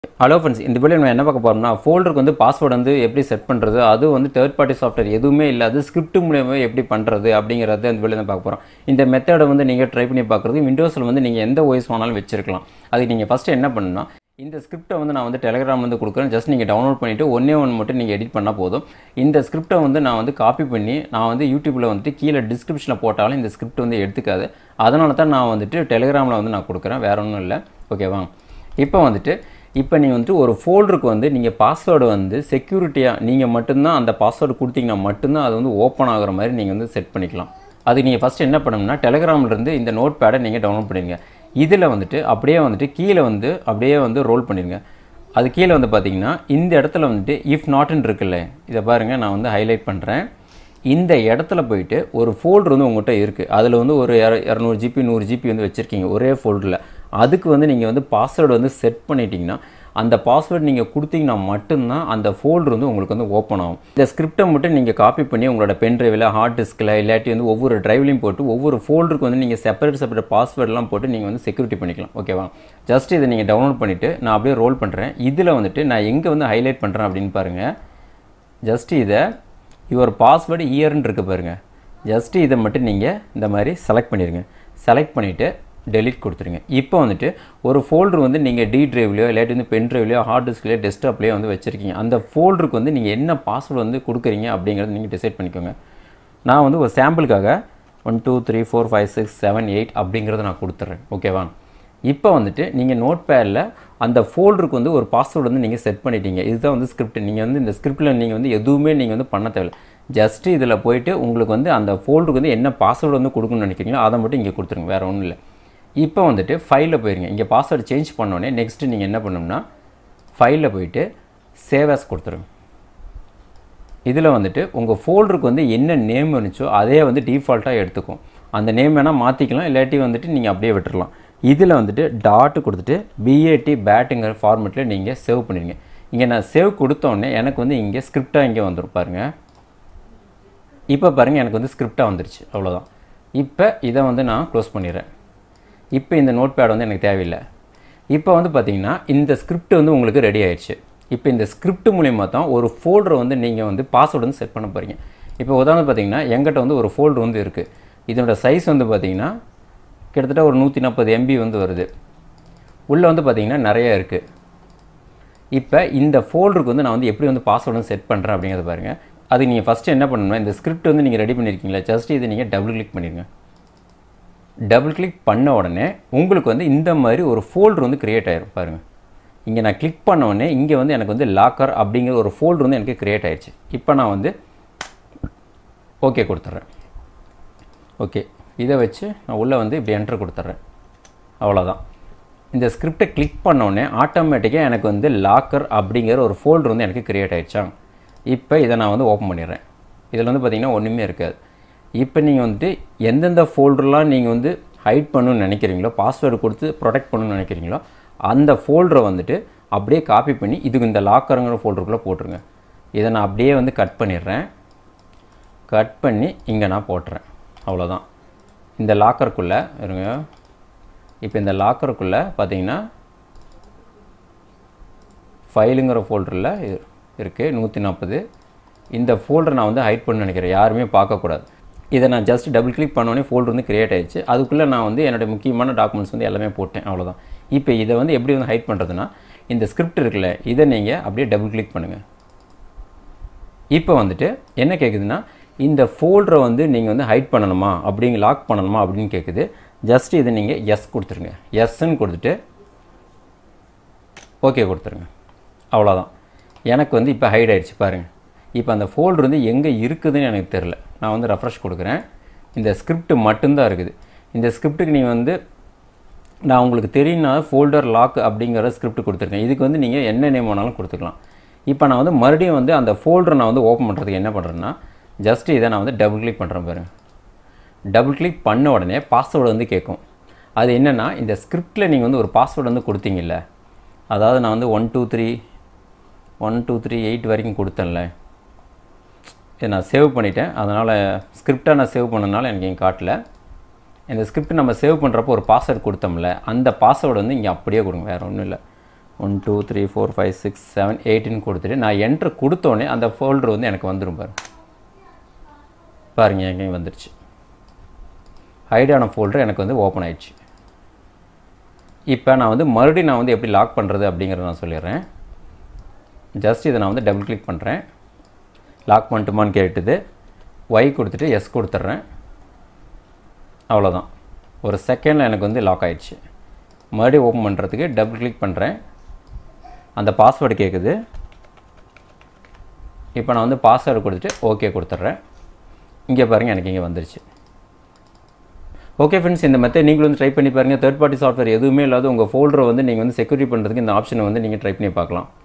hello friends இந்த video நம்ம என்ன பார்க்க போறோம்னா ஃபோல்டருக்கு வந்து பாஸ்வேர்டு வந்து எப்படி செட் பண்ணுறது அது வந்து தேர்ட் பார்ட்டி சாஃப்ட்வேர் எதுவுமே இல்லாத ஸ்கிரிப்ட் மூலியமாக எப்படி பண்ணுறது அப்படிங்கிறத இந்த வீடியோ பார்க்க போகிறோம் இந்த மெத்தடை வந்து நீங்கள் ட்ரை பண்ணி பார்க்குறது விண்டோஸில் வந்து நீங்கள் எந்த ஓஎஸ் வேணாலும் வச்சிருக்கலாம் அதுக்கு நீங்கள் ஃபஸ்ட்டு என்ன பண்ணணும்னா இந்த ஸ்கிரிப்டை வந்து நான் வந்து டெலிகிராம் வந்து கொடுக்குறேன் ஜஸ்ட் நீங்கள் டவுன்லோட் பண்ணிவிட்டு ஒன்றே ஒன்று மட்டும் நீங்கள் எடிட் பண்ணால் போதும் இந்த ஸ்கிரிப்டை வந்து நான் வந்து காப்பி பண்ணி நான் வந்து யூடியூப்பில் வந்துட்டு கீழே டிஸ்கிரிப்ஷனில் போட்டாலும் இந்த ஸ்கிரிப்ட் வந்து எடுத்துக்காது அதனால தான் நான் வந்துட்டு டெலிகிராமில் வந்து நான் கொடுக்குறேன் வேற ஒன்றும் இல்லை ஓகேவா இப்போ வந்துட்டு இப்போ நீங்கள் வந்துட்டு ஒரு ஃபோல்டருக்கு வந்து நீங்கள் பாஸ்வேர்டு வந்து செக்யூரிட்டியாக நீங்கள் மட்டும்தான் அந்த பாஸ்வேர்டு கொடுத்தீங்கன்னா மட்டும்தான் அது வந்து ஓப்பன் ஆகுற மாதிரி நீங்கள் வந்து செட் பண்ணிக்கலாம் அதுக்கு நீங்கள் ஃபஸ்ட்டு என்ன பண்ணணும்னா டெலிகிராம்லேருந்து இந்த நோட் பேடை நீங்கள் டவுன்லோட் பண்ணிடுங்க இதில் வந்துட்டு அப்படியே வந்துட்டு கீழே வந்து அப்படியே வந்து ரோல் பண்ணிடுங்க அது கீழே வந்து பார்த்தீங்கன்னா இந்த இடத்துல வந்துட்டு இஃப் நாட்னு இருக்குல்ல இதை பாருங்கள் நான் வந்து ஹைலைட் பண்ணுறேன் இந்த இடத்துல போயிட்டு ஒரு ஃபோல்டர் வந்து உங்கள்கிட்ட இருக்குது அதில் வந்து ஒரு இர இரநூறு ஜிபி நூறு ஜிபி வந்து வச்சுருக்கீங்க ஒரே ஃபோல்டரில் அதுக்கு வந்து நீங்கள் வந்து பாஸ்வேர்டு வந்து செட் பண்ணிட்டீங்கன்னா அந்த பாஸ்வேர்டு நீங்கள் கொடுத்தீங்கன்னா மட்டும்தான் அந்த ஃபோல்டர் வந்து உங்களுக்கு வந்து ஓப்பன் ஆகும் இந்த ஸ்கிரிப்டை மட்டும் நீங்கள் காப்பி பண்ணி உங்களோட பென் ட்ரைவில் ஹார்ட் டிஸ்கில் இல்லாட்டி வந்து ஒவ்வொரு ட்ரைவ்லையும் போட்டு ஒவ்வொரு ஃபோல்டருக்கு வந்து நீங்கள் செப்பரேட் செப்பரேட் பாஸ்வேர்டெலாம் போட்டு நீங்கள் வந்து செக்யூரிட்டி பண்ணிக்கலாம் ஓகேவா ஜஸ்ட் இதை நீங்கள் டவுன்லோட் பண்ணிவிட்டு நான் அப்படியே ரோல் பண்ணுறேன் இதில் வந்துட்டு நான் எங்கே வந்து ஹைலைட் பண்ணுறேன் அப்படின்னு பாருங்கள் ஜஸ்ட் இதை யுவர் பாஸ்வேர்டு இயர்னு இருக்கு பாருங்கள் ஜஸ்ட்டு இதை மட்டும் நீங்கள் இந்த மாதிரி செலக்ட் பண்ணிடுங்க செலக்ட் பண்ணிவிட்டு டெலிட் கொடுத்துருங்க இப்போ வந்துட்டு ஒரு ஃபோல்டர் வந்து நீங்கள் டி ட்ரைவ்லையோ இல்லாட்டி வந்து பென் ட்ரைவ்லையோ ஹார்ட் டிஸ்க்லையோ டெஸ்க்டாப்லையோ வந்து வச்சுருக்கீங்க அந்த ஃபோல்டருக்கு வந்து நீங்கள் என்ன பாஸ்வேர்டு வந்து கொடுக்குறீங்க அப்படிங்கிறத நீங்கள் டிசைட் பண்ணிக்கோங்க நான் வந்து ஒரு சாம்பிளுக்காக one two three four five six seven eight அப்படிங்கிறத நான் கொடுத்துட்றேன் ஓகேவா இப்போ வந்துட்டு நீங்கள் நோட் பேடில் அந்த ஃபோல்டருக்கு வந்து ஒரு பாஸ்வேர்டு வந்து நீங்கள் செட் பண்ணிட்டீங்க இதுதான் வந்து ஸ்கிரிப்ட் நீங்கள் வந்து இந்த ஸ்கிரிப்டில் நீங்கள் வந்து எதுவுமே நீங்கள் வந்து பண்ண தேவையில்ல ஜஸ்ட்டு இதில் போயிட்டு உங்களுக்கு வந்து அந்த ஃபோல்டருக்கு வந்து என்ன பாஸ்வேர்டு வந்து கொடுக்கணும்னு நினைக்கிறீங்களோ அதை மட்டும் இங்கே கொடுத்துருங்க வேறு ஒன்றும் இல்லை இப்போ வந்துட்டு ஃபைலில் போயிருங்க இங்கே பாஸ்வேர்டு சேஞ்ச் பண்ணோடனே நெக்ஸ்ட்டு நீங்கள் என்ன பண்ணணும்னா ஃபைலில் போயிட்டு சேவஸ் கொடுத்துருங்க இதில் வந்துட்டு உங்கள் ஃபோல்டருக்கு வந்து என்ன நேம் இருந்துச்சோ அதே வந்து டிஃபால்ட்டாக எடுத்துக்கும் அந்த நேம் வேணால் மாற்றிக்கலாம் இல்லாட்டி வந்துட்டு நீங்கள் அப்படியே விட்டுறலாம் இதில் வந்துட்டு டாட்டு கொடுத்துட்டு பிஏடி பேட்டுங்கிற ஃபார்மெட்டில் நீங்கள் சேவ் பண்ணிடுங்க இங்கே நான் சேவ் கொடுத்தோடனே எனக்கு வந்து இங்கே ஸ்கிரிப்டாக இங்கே வந்துடும் பாருங்கள் இப்போ பாருங்கள் எனக்கு வந்து ஸ்கிரிப்டாக வந்துருச்சு அவ்வளோதான் இப்போ இதை வந்து நான் க்ளோஸ் பண்ணிடுறேன் இப்போ இந்த நோட் பேட் வந்து எனக்கு தேவையில்லை இப்போ வந்து பார்த்திங்கன்னா இந்த ஸ்கிரிப்ட் வந்து உங்களுக்கு ரெடி ஆயிடுச்சு இப்போ இந்த ஸ்கிரிப்ட் மூலிமா தான் ஒரு ஃபோல்டரை வந்து நீங்கள் வந்து பாஸ்வேர்டு வந்து செட் பண்ண போகிறீங்க இப்போ உதாரணம் பார்த்தீங்கன்னா எங்கிட்ட வந்து ஒரு ஃபோல்டர் வந்து இருக்குது இதனோட சைஸ் வந்து பார்த்திங்கன்னா கிட்டத்தட்ட ஒரு நூற்றி நாற்பது எம்பி வந்து வருது உள்ளே வந்து பார்த்திங்கன்னா நிறைய இருக்குது இப்போ இந்த ஃபோல்டருக்கு வந்து நான் வந்து எப்படி வந்து பாஸ்வேர்டு வந்து செட் பண்ணுறேன் அப்படிங்கிறத பாருங்கள் அது நீங்கள் ஃபஸ்ட்டு என்ன பண்ணணும்னா இந்த ஸ்கிரிப்ட் வந்து நீங்கள் ரெடி பண்ணியிருக்கீங்களா ஜஸ்ட் இதை நீங்கள் டபுள் கிளிக் பண்ணிடுங்க டபுள் கிளிக் பண்ண உடனே உங்களுக்கு வந்து இந்த மாதிரி ஒரு ஃபோல்டர் வந்து க்ரியேட் ஆயிரும் பாருங்கள் இங்கே நான் கிளிக் பண்ண உடனே இங்கே வந்து எனக்கு வந்து லாக்கர் அப்படிங்கிற ஒரு ஃபோல்டர் வந்து எனக்கு க்ரியேட் ஆயிடுச்சு இப்போ நான் வந்து ஓகே கொடுத்துட்றேன் ஓகே இதை வச்சு நான் உள்ளே வந்து இப்படி என்ட்ரு கொடுத்துட்றேன் அவ்வளோதான் இந்த ஸ்கிரிப்டை கிளிக் பண்ணோடனே ஆட்டோமேட்டிக்காக எனக்கு வந்து லாக்கர் அப்படிங்கிற ஒரு ஃபோல்டர் வந்து எனக்கு க்ரியேட் ஆகிடுச்சா இப்போ இதை நான் வந்து ஓப்பன் பண்ணிடுறேன் இதில் வந்து பார்த்திங்கன்னா ஒன்றுமே இருக்காது இப்போ நீங்கள் வந்துட்டு எந்தெந்த ஃபோல்டர்லாம் நீங்கள் வந்து ஹைட் பண்ணணும்னு நினைக்கிறீங்களோ பாஸ்வேர்டு கொடுத்து ப்ரொடெக்ட் பண்ணணும்னு நினைக்கிறீங்களோ அந்த ஃபோல்டரை வந்துட்டு அப்படியே காப்பி பண்ணி இதுக்கு இந்த லாக்கருங்கிற ஃபோல்டருக்குள்ளே போட்டுருங்க இதை நான் அப்படியே வந்து கட் பண்ணிடுறேன் கட் பண்ணி இங்கே நான் போட்டுறேன் அவ்வளோதான் இந்த லாக்கருக்குள்ளே இருங்க இப்போ இந்த லாக்கருக்குள்ளே பார்த்தீங்கன்னா ஃபைலுங்கிற ஃபோல்டரில் இருக்குது நூற்றி நாற்பது இந்த ஃபோல்டர் நான் வந்து ஹைட் பண்ண நினைக்கிறேன் யாருமே பார்க்கக்கூடாது இதை நான் ஜஸ்ட் டபுள் கிளிக் பண்ணோடனே ஃபோல்டர் வந்து க்ரியேட் ஆயிடுச்சு அதுக்குள்ளே நான் வந்து என்னோடய முக்கியமான டாக்குமெண்ட்ஸ் வந்து எல்லாமே போட்டேன் அவ்வளோதான் இப்போ இதை வந்து எப்படி வந்து ஹைட் பண்ணுறதுன்னா இந்த ஸ்கிரிப்ட் இருக்குல்ல இதை நீங்கள் அப்படியே டபுள் கிளிக் பண்ணுங்கள் இப்போ வந்துட்டு என்ன கேட்குதுன்னா இந்த ஃபோல்டரை வந்து நீங்கள் வந்து ஹைட் பண்ணணுமா அப்படிங்க லாக் பண்ணணுமா அப்படின்னு கேட்குது ஜஸ்ட் இதை நீங்கள் எஸ் கொடுத்துருங்க எஸ்ன்னு கொடுத்துட்டு ஓகே கொடுத்துருங்க அவ்வளோதான் எனக்கு வந்து இப்போ ஹைட் ஆகிடுச்சு பாருங்கள் இப்போ அந்த ஃபோல்டர் வந்து எங்கே இருக்குதுன்னு எனக்கு தெரில நான் வந்து ரெஃப்ரெஷ் கொடுக்குறேன் இந்த ஸ்கிரிப்ட் மட்டும்தான் இருக்குது இந்த ஸ்கிரிப்ட்டுக்கு நீங்கள் வந்து நான் உங்களுக்கு தெரியும்னா ஃபோல்டர் லாக் அப்படிங்கிற ஸ்கிரிப்ட் கொடுத்துருக்கேன் இதுக்கு வந்து நீங்கள் என்ன நேம் வேணாலும் கொடுத்துக்கலாம் இப்போ நான் வந்து மறுபடியும் வந்து அந்த ஃபோல்டரை நான் வந்து ஓப்பன் பண்ணுறதுக்கு என்ன பண்ணுறேன்னா ஜஸ்ட் இதை நான் வந்து டபுள் கிளிக் பண்ணுறேன் பாருங்கள் டபுள் கிளிக் பண்ண உடனே பாஸ்வேர்டு வந்து கேட்கும் அது என்னென்னா இந்த ஸ்கிரிப்டில் நீங்கள் வந்து ஒரு பாஸ்வேர்டு வந்து கொடுத்தீங்கல்ல அதாவது நான் வந்து one two three one two three eight வரைக்கும் கொடுத்தேன்ல இதை நான் சேவ் பண்ணிட்டேன் அதனால் ஸ்கிரிப்டாக நான் சேவ் பண்ணனால எனக்கு இங்கே காட்டல இந்த ஸ்கிரிப்ட் நம்ம சேவ் பண்ணுறப்போ ஒரு பாஸ்வேர்டு கொடுத்தோம்ல அந்த பாஸ்வேர்டு வந்து இங்கே அப்படியே கொடுங்க வேறு ஒன்றும் இல்லை one two three four five six seven எயிட்டின்னு கொடுத்துட்டு நான் என்ட்ரு கொடுத்தோடனே அந்த ஃபோல்டர் வந்து எனக்கு வந்துடும் பாருங்க பாருங்கள் எங்கேயும் வந்துடுச்சு ஹைடான ஃபோல்டர் எனக்கு வந்து ஓப்பன் ஆயிடுச்சு இப்போ நான் வந்து மறுபடியும் நான் வந்து எப்படி லாக் பண்ணுறது அப்படிங்கிறத நான் சொல்லிடுறேன் ஜஸ்ட் இதை நான் வந்து டபுள் கிளிக் பண்ணுறேன் லாக் பண்ணிட்டுமான்னு கேட்டுது ஒய் கொடுத்துட்டு எஸ் கொடுத்துட்றேன் அவ்வளோதான் ஒரு செகண்டில் எனக்கு வந்து லாக் ஆயிடுச்சு மறுபடியும் ஓப்பன் பண்ணுறதுக்கு டபுள் கிளிக் பண்ணுறேன் அந்த பாஸ்வேர்டு கேட்குது இப்போ நான் வந்து பாஸ்வேர்டு கொடுத்துட்டு ஓகே கொடுத்துட்றேன் இங்கே பாருங்கள் எனக்கு இங்கே வந்துருச்சு ஓகே ஃப்ரெண்ட்ஸ் இந்த மெத்தட் நீங்களும் வந்து ட்ரை பண்ணி பாருங்கள் தேர்ட் பார்ட்டி சாஃப்ட்வேர் எதுவுமே இல்லாத உங்கள் ஃபோல்டரை வந்து நீங்கள் வந்து செக்யூரிட்டி பண்ணுறதுக்கு இந்த ஆப்ஷனை வந்து நீங்கள் ட்ரை பண்ணி பார்க்கலாம்